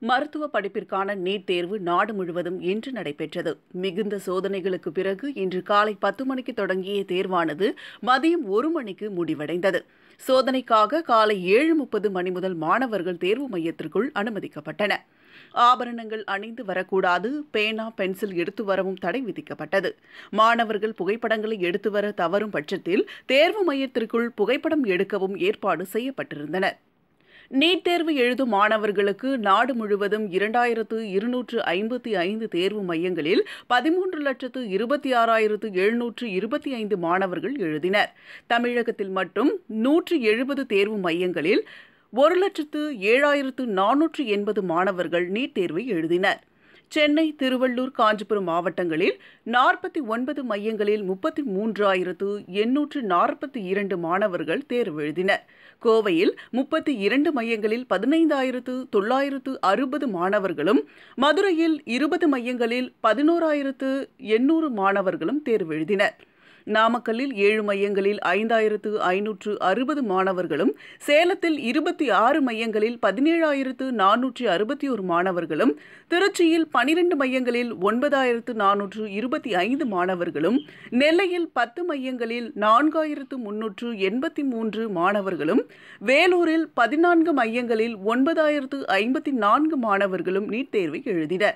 மருத்துவ படிப்பிற்கான நீட் தேர்வு நாடு முழுவதும் இன்று நடைபெற்றது மிகுந்த சோதனைகளுக்கு பிறகு இன்று காலை பத்து மணிக்கு தொடங்கிய தேர்வானது மதியம் ஒரு மணிக்கு முடிவடைந்தது சோதனைக்காக காலை ஏழு முப்பது மணி முதல் மாணவர்கள் தேர்வு மையத்திற்குள் அனுமதிக்கப்பட்டனர் ஆபரணங்கள் அணிந்து வரக்கூடாது பேனா பென்சில் எடுத்து வரவும் தடை விதிக்கப்பட்டது மாணவர்கள் புகைப்படங்களை எடுத்து வர தவறும் பட்சத்தில் தேர்வு மையத்திற்குள் புகைப்படம் எடுக்கவும் ஏற்பாடு செய்யப்பட்டிருந்தன நீட் தேர்வு எழுதும் மாணவர்களுக்கு நாடு முழுவதும் இரண்டாயிரத்து இருநூற்று ஐம்பத்தி ஐந்து தேர்வு மையங்களில் பதிமூன்று லட்சத்து இருபத்தி ஆறாயிரத்து எழுநூற்று இருபத்தி ஐந்து மாணவர்கள் எழுதினர் தமிழகத்தில் மட்டும் நூற்று எழுபது தேர்வு மையங்களில் ஒரு லட்சத்து ஏழாயிரத்து நானூற்று எண்பது மாணவர்கள் நீட் தேர்வை எழுதினர் சென்னை திருவள்ளூர் காஞ்சிபுரம் மாவட்டங்களில் நாற்பத்தி ஒன்பது மையங்களில் முப்பத்தி மூன்றாயிரத்து எண்ணூற்று நாற்பத்தி இரண்டு மாணவர்கள் தேர்வு எழுதினர் கோவையில் முப்பத்தி இரண்டு மையங்களில் பதினைந்தாயிரத்து தொள்ளாயிரத்து அறுபது மாணவர்களும் மதுரையில் இருபது மையங்களில் பதினோராயிரத்து எண்ணூறு மாணவர்களும் தேர்வு எழுதினர் நாமக்கல்லில் ஏழு மையங்களில் ஐந்தாயிரத்து ஐநூற்று அறுபது மாணவர்களும் சேலத்தில் இருபத்தி ஆறு மையங்களில் பதினேழாயிரத்து நானூற்று அறுபத்தி ஒரு மாணவர்களும் திருச்சியில் பனிரெண்டு மையங்களில் ஒன்பதாயிரத்து நானூற்று இருபத்தி ஐந்து மாணவர்களும் நெல்லையில் பத்து மையங்களில் நான்காயிரத்து முன்னூற்று எண்பத்தி மூன்று மாணவர்களும் வேலூரில் பதினான்கு மையங்களில் ஒன்பதாயிரத்து ஐம்பத்தி நான்கு மாணவர்களும் நீட் தேர்வை எழுதினர்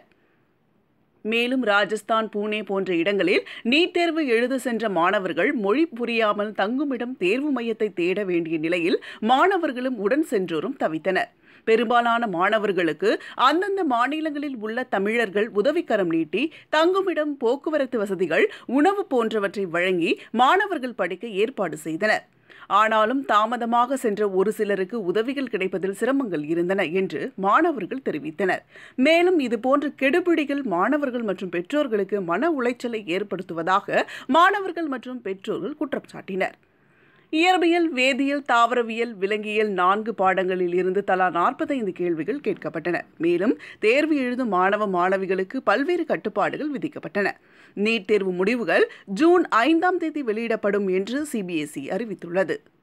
மேலும் ராஜஸ்தான் பூனே போன்ற இடங்களில் நீட் தேர்வு எழுத சென்ற மாணவர்கள் மொழி புரியாமல் தங்குமிடம் தேர்வு மையத்தை தேட வேண்டிய நிலையில் மாணவர்களும் உடன் சென்றோரும் தவித்தனர் பெரும்பாலான மாணவர்களுக்கு அந்தந்த மாநிலங்களில் உள்ள தமிழர்கள் உதவிக்கரம் நீட்டி தங்குமிடம் போக்குவரத்து வசதிகள் உணவு போன்றவற்றை வழங்கி மாணவர்கள் படிக்க ஏற்பாடு செய்தனர் ஆனாலும் தாமதமாக சென்ற ஒரு சிலருக்கு உதவிகள் கிடைப்பதில் சிரமங்கள் இருந்தன என்று மாணவர்கள் தெரிவித்தனர் மேலும் இதுபோன்ற கெடுபிடிகள் மாணவர்கள் மற்றும் பெற்றோர்களுக்கு மன உளைச்சலை ஏற்படுத்துவதாக மாணவர்கள் மற்றும் பெற்றோர்கள் குற்றம் சாட்டினர் இயற்பியல் வேதியியல் தாவரவியல் விலங்கியல் நான்கு பாடங்களில் இருந்து தலா நாற்பத்தைந்து கேள்விகள் கேட்கப்பட்டன மேலும் தேர்வு எழுதும் மாணவ மாணவிகளுக்கு பல்வேறு கட்டுப்பாடுகள் விதிக்கப்பட்டன நீட் தேர்வு முடிவுகள் ஜூன் ஐந்தாம் தேதி வெளியிடப்படும் என்று சிபிஎஸ்இ அறிவித்துள்ளது